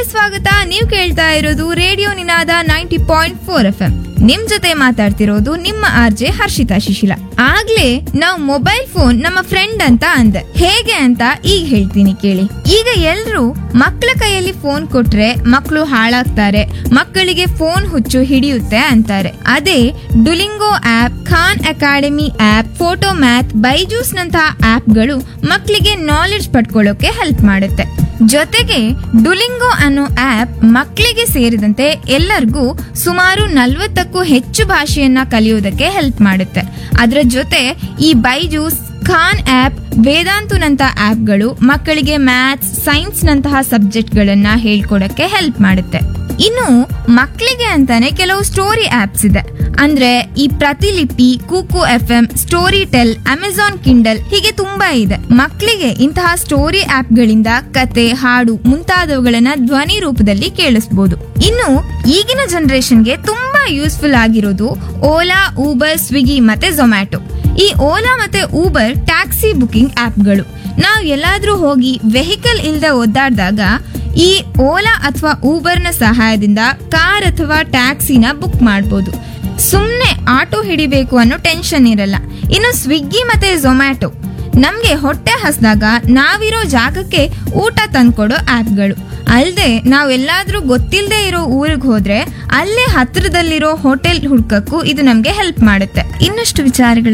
ಸ್ವಾಗತ ನೀವು ಕೇಳ್ತಾ ಇರೋದು radio Ninada ninety point four F M ನಿಮ್ ಜೊತೆ ಮಾತಾಡ್ತಿರೋದು ನಿಮ್ಮ ಆರ್ಜೆ ಹರ್ಷಿತಾ ಶಿಶಿಲ ಆಗ್ಲೇ ನಾವು ಮೊಬೈಲ್ ಫೋನ್ ನಮ್ಮ ಫ್ರೆಂಡ್ ಅಂತ ಅಂದೆ ಹೇಗೆ ಅಂತ ಈಗ ಹೇಳ್ತೀನಿ ಕೇಳಿ ಈಗ ಎಲ್ರು ಮಕ್ಕಳ ಕೈಯಲ್ಲಿ ಫೋನ್ ಕೊಟ್ರೆ ಮಕ್ಕಳು ಹಾಳಾಗ್ತಾರೆ ಮಕ್ಕಳಿಗೆ ಫೋನ್ ಹುಚ್ಚು ಹಿಡಿಯುತ್ತೆ ಅಂತಾರೆ ಅದೇ Duolingo app Khan Academy app photomath Byju's ನಂತಹ ಆಪ್ಗಳು ಮಕ್ಕಳಿಗೆ ನಾಲೆಡ್ಜ್ ಪಡ್ಕೊಳ್ಳೋಕೆ ಹೆಲ್ಪ್ ಮಾಡುತ್ತೆ ಜೊತೆಗೆ ಡುಲಿಂಗೋ ಅನ್ನೋ ಆಪ್ ಮಕ್ಕಳಿಗೆ ಸೇರಿದಂತೆ ಎಲ್ಲರಿಗೂ ಸುಮಾರು ನಲ್ವತ್ತಕ್ಕೂ ಹೆಚ್ಚು ಭಾಷೆಯನ್ನ ಕಲಿಯೋದಕ್ಕೆ ಹೆಲ್ಪ್ ಮಾಡುತ್ತೆ ಅದರ ಜೊತೆ ಈ ಬೈಜೂಸ್ ಖಾನ್ ಆಪ್ ವೇದಾಂತುನಂತ ಆಪ್ಗಳು ಮಕ್ಕಳಿಗೆ ಮ್ಯಾಥ್ಸ್ ಸೈನ್ಸ್ ನಂತಹ ಸಬ್ಜೆಕ್ಟ್ಗಳನ್ನ ಹೇಳ್ಕೊಡಕ್ಕೆ ಹೆಲ್ಪ್ ಮಾಡುತ್ತೆ ಇನ್ನು ಮಕ್ಕಳಿಗೆ ಅಂತಾನೆ ಕೆಲವು ಸ್ಟೋರಿ ಆಪ್ಸ್ ಇದೆ ಅಂದ್ರೆ ಈ Pratilipi Kuku F M Storytel Amazon Kindle ಹೀಗೆ ತುಂಬಾ ಇದೆ ಮಕ್ಕಳಿಗೆ ಇಂತಹ ಸ್ಟೋರಿ ಆಪ್ಗಳಿಂದ ಕತೆ ಹಾಡು ಮುಂತಾದವುಗಳನ್ನ ಧ್ವನಿ ರೂಪದಲ್ಲಿ ಕೇಳಿಸಬಹುದು ಇನ್ನು ಈಗಿನ ಜನರೇಷನ್ಗೆ ತುಂಬಾ ಯೂಸ್ಫುಲ್ ಆಗಿರೋದು ಓಲಾ ಊಬರ್ ಸ್ವಿಗ್ಗಿ ಮತ್ತೆ ಝೊಮ್ಯಾಟೊ ಈ ಓಲಾ ಮತ್ತೆ ಊಬರ್ ಟ್ಯಾಕ್ಸಿ ಬುಕಿಂಗ್ ಆಪ್ಗಳು ನಾವು ಎಲ್ಲಾದ್ರೂ ಹೋಗಿ ವೆಹಿಕಲ್ ಇಲ್ಲದೆ ಒದ್ದಾಡಿದಾಗ ಈ ಓಲಾ ಅಥವಾ ಊಬರ್ನ ಸಹಾಯದಿಂದ ಕಾರ್ ಅಥವಾ ಟ್ಯಾಕ್ಸಿನ ಬುಕ್ ಮಾಡಬಹುದು ಸುಮ್ಮನೆ ಆಟೋ ಹಿಡಿಬೇಕು ಅನ್ನೋ ಟೆನ್ಷನ್ ಇರಲ್ಲ ಇನ್ನು ಸ್ವಿಗ್ಗಿ ಮತ್ತೆ ಝೊಮ್ಯಾಟೊ ನಮ್ಗೆ ಹೊಟ್ಟೆ ಹಸ್ದಾಗ ನಾವಿರೋ ಜಾಗಕ್ಕೆ ಊಟ ತಂದ್ಕೊಡೋ ಆಪ್ಗಳು ಅಲ್ಲದೆ ನಾವೆಲ್ಲಾದ್ರೂ ಗೊತ್ತಿಲ್ಲದೆ ಇರೋ ಊರಿಗೆ ಹೋದ್ರೆ ಅಲ್ಲೇ ಹತ್ರದಲ್ಲಿರೋ ಹೋಟೆಲ್ ಹುಡ್ಕಕ್ಕೂ ಇದು ನಮ್ಗೆ ಹೆಲ್ಪ್ ಮಾಡುತ್ತೆ ಇನ್ನಷ್ಟು ವಿಚಾರಗಳ